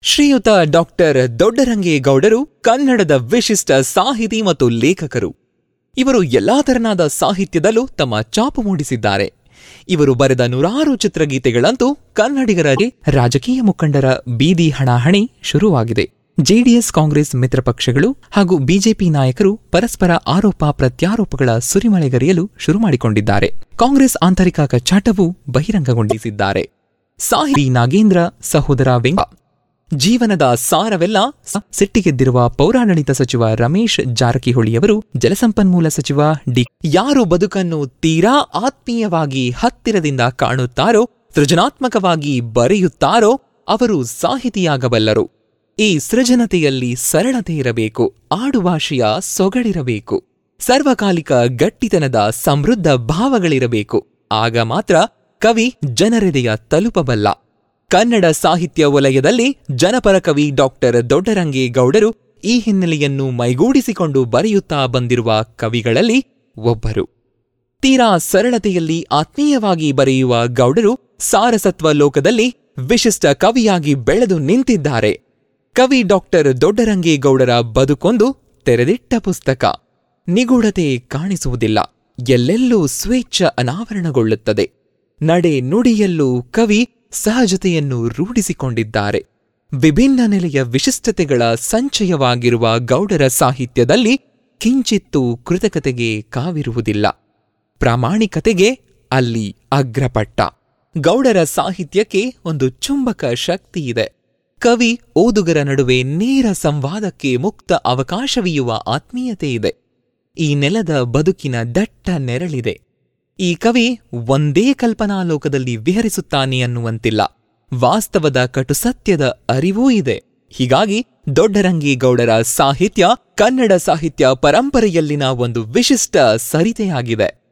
ಶ್ರೀಯುತ ಡಾಕ್ಟರ್ ದೊಡ್ಡರಂಗೇಗೌಡರು ಕನ್ನಡದ ವಿಶಿಷ್ಟ ಸಾಹಿತಿ ಮತ್ತು ಲೇಖಕರು ಇವರು ಎಲ್ಲಾ ತೆರನಾದ ಸಾಹಿತ್ಯದಲ್ಲೂ ತಮ್ಮ ಛಾಪು ಮೂಡಿಸಿದ್ದಾರೆ ಇವರು ಬರೆದ ನೂರಾರು ಚಿತ್ರಗೀತೆಗಳಂತೂ ಕನ್ನಡಿಗರಲ್ಲಿ ರಾಜಕೀಯ ಮುಖಂಡರ ಬೀದಿ ಹಣಾಹಣಿ ಶುರುವಾಗಿದೆ ಜೆಡಿಎಸ್ ಕಾಂಗ್ರೆಸ್ ಮಿತ್ರಪಕ್ಷಗಳು ಹಾಗೂ ಬಿಜೆಪಿ ನಾಯಕರು ಪರಸ್ಪರ ಆರೋಪ ಪ್ರತ್ಯಾರೋಪಗಳ ಸುರಿಮಳೆಗರೆಯಲು ಶುರು ಮಾಡಿಕೊಂಡಿದ್ದಾರೆ ಕಾಂಗ್ರೆಸ್ ಆಂತರಿಕ ಕಚ್ಚಾಟವೂ ಬಹಿರಂಗಗೊಂಡಿಸಿದ್ದಾರೆ ಸಾಹಿತಿ ನಾಗೇಂದ್ರ ಸಹೋದರ ವೆಂಕ ಜೀವನದ ಸಾರವೆಲ್ಲ ಸ- ಸಿಟ್ಟಿಗೆದ್ದಿರುವ ಪೌರಾಡಳಿತ ಸಚಿವ ರಮೇಶ್ ಜಾರಕಿಹೊಳಿಯವರು ಜಲಸಂಪನ್ಮೂಲ ಸಚಿವ ಡಿ ಯಾರು ಬದುಕನ್ನು ತೀರಾ ಆತ್ಮೀಯವಾಗಿ ಹತ್ತಿರದಿಂದ ಕಾಣುತ್ತಾರೋ ಸೃಜನಾತ್ಮಕವಾಗಿ ಬರೆಯುತ್ತಾರೋ ಅವರು ಸಾಹಿತಿಯಾಗಬಲ್ಲರು ಈ ಸೃಜನತೆಯಲ್ಲಿ ಸರಳತೆ ಇರಬೇಕು ಆಡುಭಾಷೆಯ ಸೊಗಡಿರಬೇಕು ಸರ್ವಕಾಲಿಕ ಗಟ್ಟಿತನದ ಸಮೃದ್ಧ ಭಾವಗಳಿರಬೇಕು ಆಗ ಮಾತ್ರ ಕವಿ ಜನರೆದೆಯ ತಲುಪಬಲ್ಲ ಕನ್ನಡ ಸಾಹಿತ್ಯ ವಲಯದಲ್ಲಿ ಜನಪರ ಕವಿ ಡಾಕ್ಟರ್ ದೊಡ್ಡರಂಗೇಗೌಡರು ಈ ಹಿನ್ನೆಲೆಯನ್ನು ಮೈಗೂಡಿಸಿಕೊಂಡು ಬರೆಯುತ್ತಾ ಬಂದಿರುವ ಕವಿಗಳಲ್ಲಿ ಒಬ್ಬರು ತೀರಾ ಸರಳತೆಯಲ್ಲಿ ಆತ್ಮೀಯವಾಗಿ ಬರೆಯುವ ಗೌಡರು ಸಾರಸತ್ವ ಲೋಕದಲ್ಲಿ ವಿಶಿಷ್ಟ ಕವಿಯಾಗಿ ಬೆಳೆದು ನಿಂತಿದ್ದಾರೆ ಕವಿ ಡಾಕ್ಟರ್ ದೊಡ್ಡರಂಗೇಗೌಡರ ಬದುಕೊಂದು ತೆರೆದಿಟ್ಟ ಪುಸ್ತಕ ನಿಗೂಢತೆ ಕಾಣಿಸುವುದಿಲ್ಲ ಎಲ್ಲೆಲ್ಲೂ ಸ್ವೇಚ್ಛ ಅನಾವರಣಗೊಳ್ಳುತ್ತದೆ ನಡೆ ನುಡಿಯಲ್ಲೂ ಕವಿ ಸಹಜತೆಯನ್ನು ರೂಢಿಸಿಕೊಂಡಿದ್ದಾರೆ ವಿಭಿನ್ನ ನೆಲೆಯ ವಿಶಿಷ್ಟತೆಗಳ ಸಂಚಯವಾಗಿರುವ ಗೌಡರ ಸಾಹಿತ್ಯದಲ್ಲಿ ಕಿಂಚಿತ್ತೂ ಕೃತಕತೆಗೆ ಕಾವಿರುವುದಿಲ್ಲ ಪ್ರಾಮಾಣಿಕತೆಗೆ ಅಲ್ಲಿ ಅಗ್ರಪಟ್ಟ ಗೌಡರ ಸಾಹಿತ್ಯಕ್ಕೆ ಒಂದು ಚುಂಬಕ ಶಕ್ತಿ ಇದೆ ಕವಿ ಓದುಗರ ನಡುವೆ ನೇರ ಸಂವಾದಕ್ಕೆ ಮುಕ್ತ ಅವಕಾಶವೀಯುವ ಆತ್ಮೀಯತೆ ಇದೆ ಈ ನೆಲದ ಬದುಕಿನ ದಟ್ಟ ನೆರಳಿದೆ ಈ ಕವಿ ಒಂದೇ ಕಲ್ಪನಾಲೋಕದಲ್ಲಿ ವಿಹರಿಸುತ್ತಾನೆ ಅನ್ನುವಂತಿಲ್ಲ ವಾಸ್ತವದ ಕಟುಸತ್ಯದ ಅರಿವೂ ಇದೆ ಹೀಗಾಗಿ ದೊಡ್ಡರಂಗೇಗೌಡರ ಸಾಹಿತ್ಯ ಕನ್ನಡ ಸಾಹಿತ್ಯ ಪರಂಪರೆಯಲ್ಲಿನ ಒಂದು ವಿಶಿಷ್ಟ ಸರಿತೆಯಾಗಿದೆ